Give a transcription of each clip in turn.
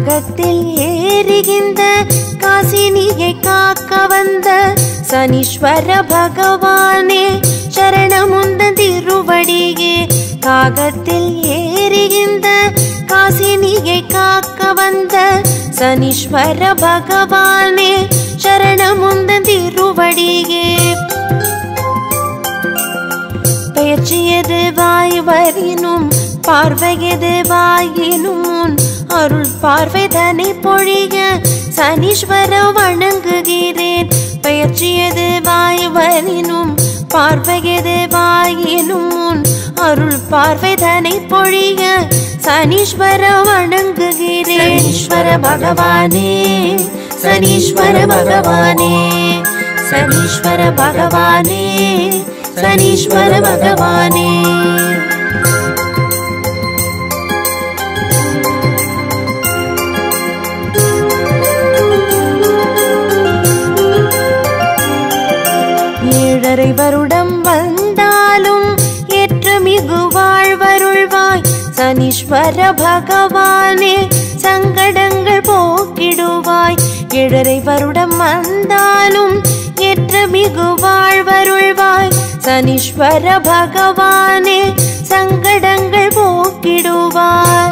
காகத்தில் ஏறுகின்ற காசினியை காக்க வந்த சனீஸ்வர பகவானே சரணமுந்த திருவடியே காகத்தில் ஏறுகின்ற காசினியை காக்க வந்த சனீஸ்வர பகவானே சரணமுந்த திருவடியே பெயர்ச்சியது வாய் வரினும் பார்வையது வாயினும் உன் அருள் பார்வைதனை பொழிய சனீஸ்வர வணங்குகிறேன் பெயர்ச்சியது வாய் வரினும் பார்வையது வாயினும் உன் அருள் பார்வைதனை பொழிய சனீஸ்வர வணங்குகிறேன் ஈஸ்வர பகவானே சனீஸ்வர பகவானே சனீஸ்வர பகவானே சனீஸ்வர பகவானே ஏழரை வருடம் வந்தாலும் ஏற்ற மிகு வாழ்வருள்வாய் சனீஸ்வர பகவானே சங்கடங்கள் போக்கிடுவாய் ஏழரை வருடம் வந்தாலும் ஏற்ற மிகு வாழ்வருள்வாய் சனீஸ்வர பகவானே சங்கடங்கள் போக்கிடுவாய்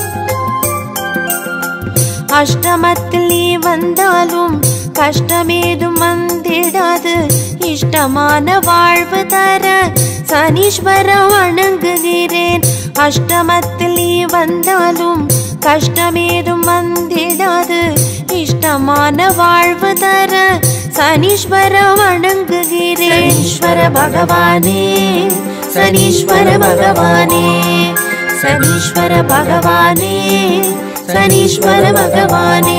அஷ்டமத்தில் நீ வந்தாலும் கஷ்டமேதும் வந்திடாது இஷ்டமான வாழ்வு தர சனீஸ்வர வணங்குகிறேன் அஷ்டமத்தில் நீ வந்தாலும் கஷ்டமேதும் வந்திடாது இஷ்டமான வாழ்வு தர சனீஸ்வர வணங்குகிறேன் ஈஸ்வர பகவானே சனீஸ்வர பகவானே சனீஸ்வர பகவானே சனீஸ்வர பகவானே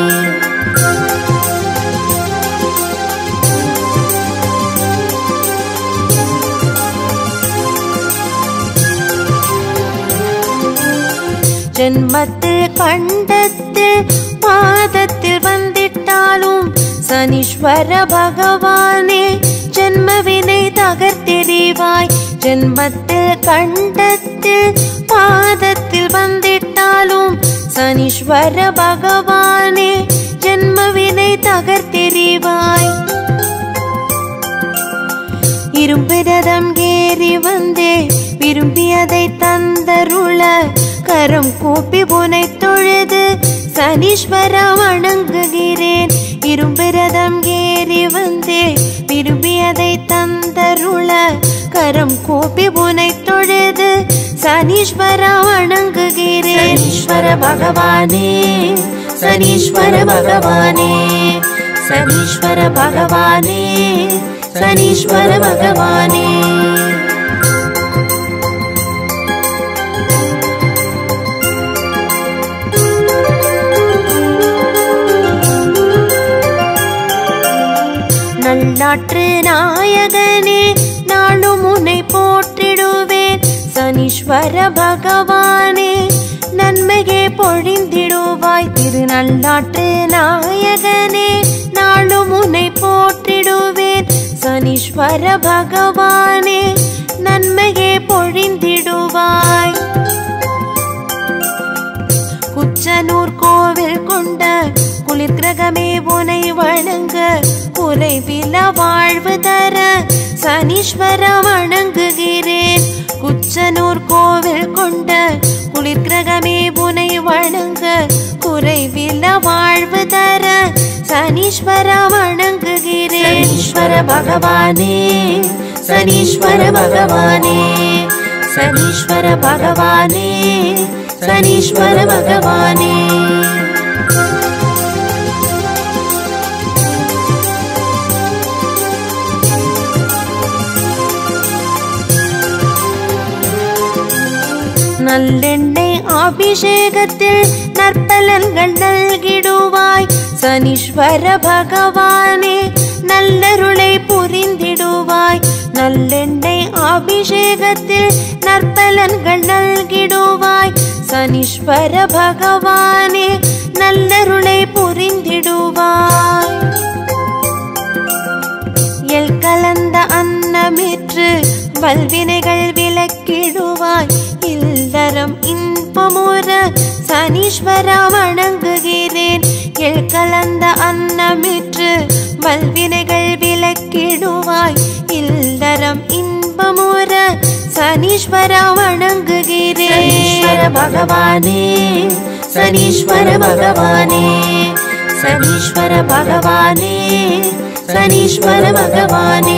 ஜென்மத்தில் கண்டத்தில் பாதத்தில் வந்திட்டாலும் சனீஸ்வர பகவானே ஜென்மவினை தகர்த்தெறிவாய் ஜென்மத்தில் கண்டத்தில் பாதத்தில் வந்திட்டாலும் சனீஸ்வர பகவானே ஜென்மவினை தகர்த்தெறிவாய் இரும்பு ரதம் ஏறி வந்தே விரும்பியதை தந்தருள கரம் கூப்பி புனை தொழுது சனீஸ்வர வணங்குகிறேன் இரும்பு ரதம் ஏறி வந்தே விரும்பியதை தந்தருள கரம் கூப்பி புனை தொழுது சனீஸ்வர வணங்குகிறேன் ஈஸ்வர பகவானே சனீஸ்வர பகவானே சனீஸ்வர பகவானே சனீஸ்வர பகவானே நல்லாற்று நாயகனே நாளும் உன்னை போற்றிடுவேன் சனீஸ்வர பகவானே நன்மையே பொழிந்திடுவாய் திரு நல்லாற்று நாயகனே நாளும் உன்னை போற்றிடுவேன் சனீஸ்வர பகவானே நன்மையே பொழிந்திடுவாய் குச்சனூர் கோவில் கொண்ட குளிர் கிரகமே உனை வணங்க குறைவில வாழ்வு தர சனீஸ்வர வணங்குகிறேன் குச்சனூர் கோவில் கொண்ட குளிர் கிரகமே உனை வணங்க குறைவில வாழ்வு தர சனீஸ்வர வணங்குகிறேன் ஈஸ்வர பகவானே சனீஸ்வர பகவானே சனீஸ்வர பகவானே சனீஸ்வர பகவானே நல்லெண்ணெய் அபிஷேகத்தில் நற்பலன்கள் நல்கிடுவாய் சனீஸ்வர பகவானே நல்லருளை புரிந்திடுவாய் நல்லெண்ணெய் அபிஷேகத்தில் நற்பலன்கள் நல்கிடுவாய் சனீஸ்வர பகவானே நல்லருளை புரிந்திடுவாய் எல் கலந்த அன்னமிற்று வல்வினைகள் விலக்கிடுவாய் இல்லறம் இன்பமுற சனீஸ்வரா வணங்குகிறேன் எள் கலந்த அன்னமிற்று வல்வினைகள் விலக்கிடுவாய் இல்லறம் இன்பமுற சனீஸ்வரா வணங்குகிறேன் சனீஸ்வர பகவானே சனீஸ்வர பகவானே சனீஸ்வர பகவானே சனீஸ்வர பகவானே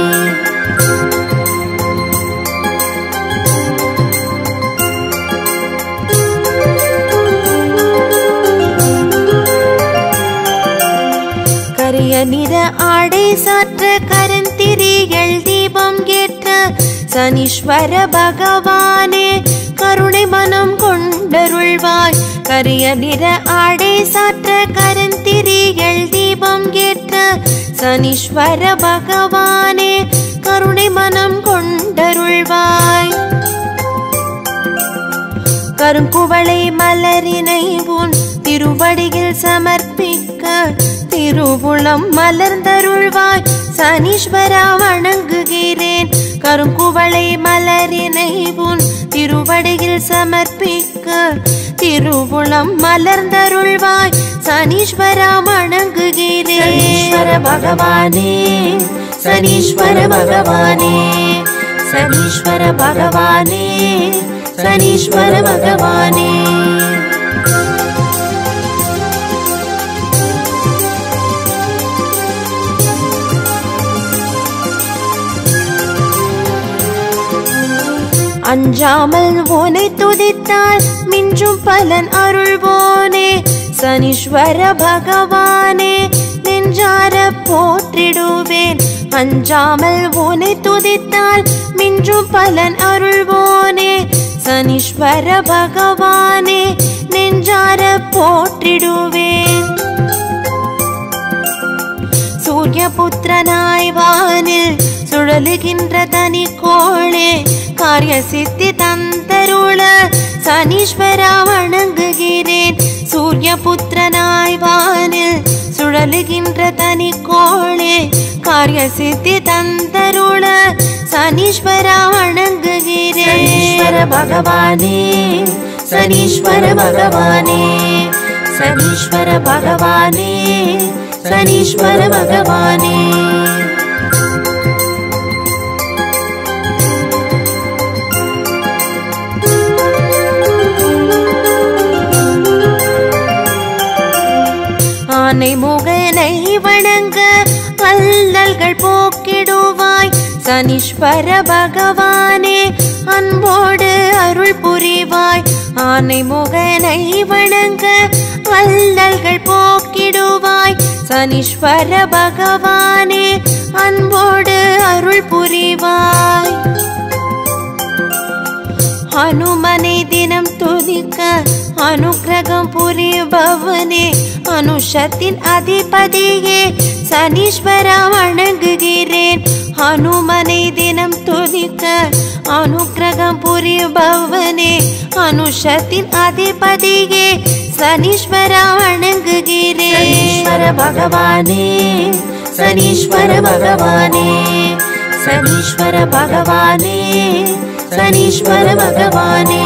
கரிய நிற ஆடை சாற்ற கரந்திரிகள் தீபம் ஏற்ற சனீஸ்வர பகவானே கருணை மனம் கொண்டருள்வாய் கரிய நிற ஆடை சாற்ற கரந்திரிகள் தீபம் ஏற்ற சனீஸ்வர பகவானே கருணை மனம் கொண்டருள்வாய் கருங்குவளை மலரினை உன் திருவடியில் சமர்ப்பிக்க திருவுளம் மலர்ந்தருள்வாய் சனீஸ்வரா வணங்குகிறேன் கருங்குவளை மலரினை உன் திருவடியில் சமர்ப்பிக்க திருவுளம் மலர்ந்தருள்வாய் சனீஸ்வரா வணங்குகிறேன் சனீஸ்வர பகவானே சனீஸ்வர பகவானே சனீஸ்வர பகவானே சனீஸ்வர பகவானே அஞ்சாமல் உனை துதித்தால் மிஞ்சும் பலன் அருள்வோனே சனீஸ்வர பகவானே நெஞ்சார போற்றிடுவேன் அஞ்சாமல் உனை துதித்தால் மிஞ்சும் பலன் அருள்வோனே சனீஸ்வர பகவானே நெஞ்சார போற்றிடுவேன் சூரிய புத்திரனாய் வானில் சுழலுகின்ற தனி கோளே காரிய சித்தி தந்தருள சனீஸ்வரா வணங்குகிறேன் சூரிய புத்திரனாய் வானில் சுழலுகின்ற தனி கோளே காரிய சித்தி தந்தருள சனீஸ்வரா வணங்குகிறேன் சனீஸ்வர பகவானே சனீஸ்வர பகவானே சனீஸ்வர பகவானே சனீஸ்வர பகவானே ஆனை முகனை வணங்க அல்லல்கள் போக்கிடுவாய் சனீஸ்வர பகவானே அன்போடு அருள் புரிவாய் ஆனை முகனை வணங்க அல்லல்கள் போக்கிடுவாய் சனீஸ்வர பகவானே அன்போடு அருள் புரிவாய் ஹனுமனை தினம் துதிக்க அனுக்கிரகம் புரிபவனே அனுஷத்தின் அதிபதியே சனீஸ்வரா வணங்குகிறேன் ஹனுமனை தினம் துதிக்க அனுக்கிரகம் புரிபவனே அனுஷத்தின் அதிபதியே சனீஸ்வரா வணங்குகிறேன் சனீஸ்வர பகவானே சனீஸ்வர பகவானே சனீஸ்வர பகவானே சனீஸ்வர பகவானே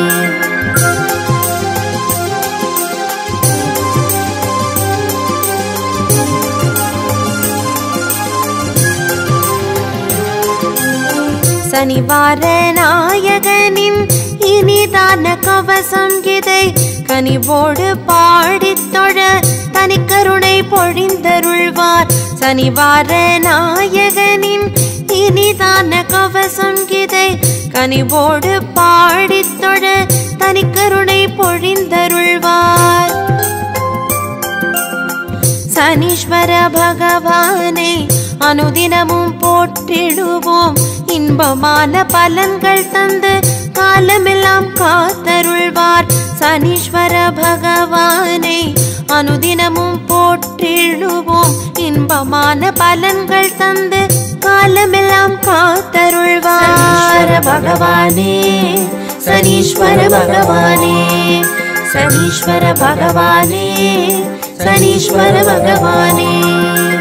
சனிவார நாயகனின் இனிதான கவசம் இதை கனிவோடு பாடித் தொழ தனிக்கருணை பொழிந்தருள்வார் சனிவார நாயகனின் இனிதான கவசம் இதை கனிவோடு பாடித் தொழ தனிக்கருணை பொழிந்தருள்வார் சனீஸ்வர பகவானை அனுதினமும் போற்றிடுவோம் இன்பமான பலன்கள் தந்து காலமெல்லாம் காத்தருள்வார் சனீஸ்வர பகவானை அனுதினமும் போற்றிடுவோம் இன்பமான பலன்கள் தந்து காலமெல்லாம் காத்தருள்வார் சனீஸ்வர பகவானே சனீஸ்வர பகவானே சனீஸ்வர பகவானே சனீஸ்வர பகவானே